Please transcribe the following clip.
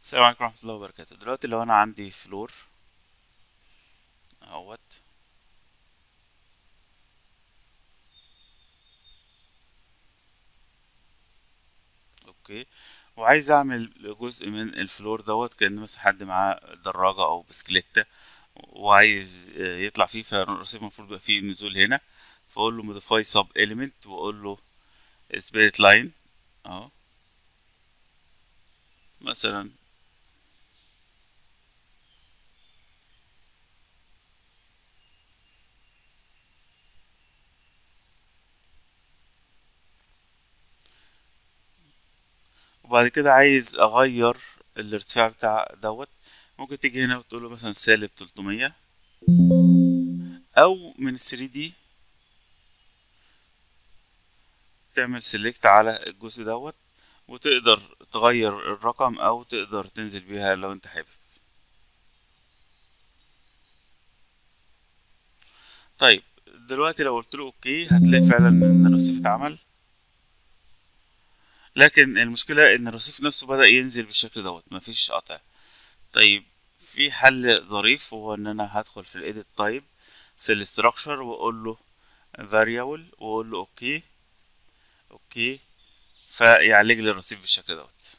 السلام عليكم ورحمة الله وبركاته دلوقتي لو أنا عندي فلور اهوت اوكي وعايز اعمل جزء من الفلور دوت كأن مثلا حد معاه دراجة او بسكليتة وعايز يطلع فيه فالرصيف المفروض يبقى فيه نزول هنا فاقول له modify sub element واقول له spirit line اهو مثلا وبعد كده عايز اغير الارتفاع بتاع دوت ممكن تيجي هنا وتقول له مثلا سالب 300 او من 3 دي تعمل سيلكت على الجزء دوت وتقدر تغير الرقم او تقدر تنزل بيها لو انت حابب طيب دلوقتي لو قلت له اوكي هتلاقي فعلا ان الرصيف اتعمل لكن المشكلة ان الرصيف نفسه بدأ ينزل بالشكل دوت مفيش قطع طيب في حل ظريف هو ان انا هدخل في الايديت تايب في الاستراكشر واقول له variable واقول له اوكي اوكي فيعالج لي الرصيف بالشكل دوت